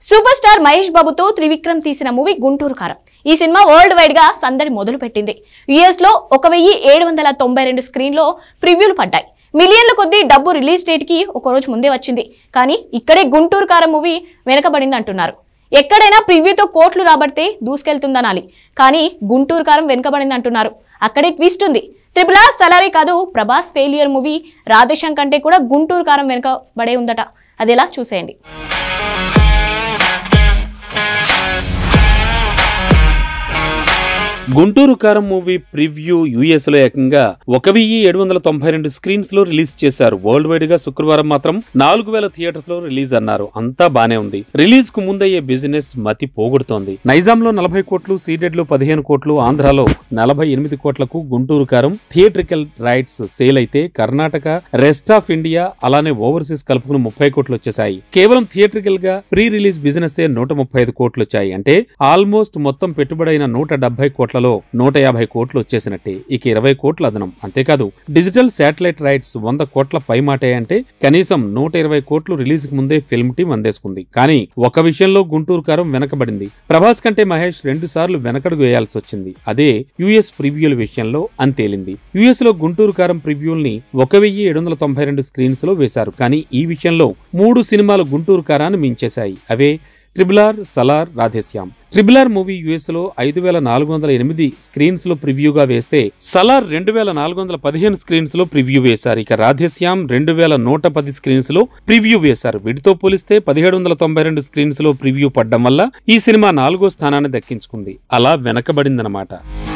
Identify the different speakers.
Speaker 1: super star Mahesh బాబుతో త్రివిక్రమ్ తీసిన movie Guntur కారం ఈ సినిమా వరల్డ్ వైడ్ గా సందడి మొదలు పెట్టింది యుఎస్ లో ఒక వెయ్యి ఏడు వందల తొంభై రెండు స్క్రీన్ లో ప్రివ్యూలు పడ్డాయి మిలియన్ల కొద్దీ డబ్బు రిలీజ్ డేట్ కి ఒక రోజు ముందే వచ్చింది కానీ ఇక్కడే గుంటూరు కారం మూవీ వెనకబడింది అంటున్నారు ఎక్కడైనా ప్రివ్యూతో కోట్లు రాబడితే దూసుకెళ్తుందనాలి కానీ గుంటూరు కారం వెనుకబడింది అంటున్నారు అక్కడే ట్విస్ట్ ఉంది త్రిపుల సలారీ కాదు ప్రభాస్ ఫెయిలియర్ మూవీ రాధేశం కంటే కూడా గుంటూరు కారం వెనుకబడే ఉందట అది ఎలా చూసేయండి
Speaker 2: గుంటూరు కారం మూవీ ప్రివ్యూ యుఎస్ లో ఏకంగా ఒక వెయ్యి ఏడు వందల తొంభై రెండు స్క్రీన్స్ లో రిలీజ్ చేశారు వరల్డ్ వైడ్ గా శుక్రవారం మాత్రం నాలుగు వేల థియేటర్స్ లో రిలీజ్ అన్నారు అంతా బానే ఉంది రిలీజ్ కు ముందయ్యే బిజినెస్ మతి పోగొడుతోంది నైజాం లో నలభై కోట్లు సీడెడ్ లో పదిహేను కోట్లు ఆంధ్రాలో నలభై ఎనిమిది కోట్లకు గుంటూరు కారం థియేట్రికల్ రైట్స్ సేల్ అయితే కర్ణాటక రెస్ట్ ఆఫ్ ఇండియా అలానే ఓవర్సీస్ కలుపుకుని ముప్పై కోట్లు వచ్చేసాయి కేవలం థియేట్రికల్ గా ప్రీ రిలీజ్ బిజినెస్ ఏ నూట ముప్పై ఐదు కోట్లు వచ్చాయి అంటే ఆల్మోస్ట్ మొత్తం పెట్టుబడైన నూట డెబ్బై కోట్లలో నూట యాభై కోట్లు వచ్చేసినట్టే ఇక ఇరవై కోట్ల అదనం అంతేకాదు డిజిటల్ శాటిలైట్ రైట్స్ వంద కోట్ల పై మాటే అంటే కనీసం నూట ఇరవై కోట్లు రిలీజ్ కు ముందే ఫిల్మ్ టీం అందేసుకుంది కానీ ఒక విషయంలో గుంటూరు కారం వెనకబడింది ప్రభాస్ కంటే మహేష్ రెండు సార్లు వెనకడుగు వేయాల్సి వచ్చింది అదే యుఎస్ ప్రివ్యూల విషయంలో అంతేలింది యుఎస్ లో గుంటూరు కారం ప్రివ్యూల్ని ఒక వెయ్యి ఏడు వందల తొంభై రెండు స్క్రీన్స్ లో వేశారు కానీ ఈ విషయంలో మూడు సినిమాలు గుంటూరు కారాన్ని మించేశాయి అవే triple R Salaar Radhe Shyam triple R movie US లో ఐదు వేల నాలుగు వందల ఎనిమిది స్క్రీన్స్ లో ప్రివ్యూగా వేస్తే సలార్ రెండు వేల నాలుగు వందల పదిహేను స్క్రీన్స్ లో ప్రివ్యూ వేశారు ఇక రాధేశ్యామ్ రెండు వేల నూట పది స్క్రీన్స్ లో ప్రివ్యూ వేశారు వీటితో పోలిస్తే పదిహేడు వందల తొంభై రెండు స్క్రీన్స్ లో ప్రివ్యూ పడ్డం వల్ల ఈ సినిమా నాలుగో స్థానాన్ని దక్కించుకుంది అలా వెనకబడిందనమాట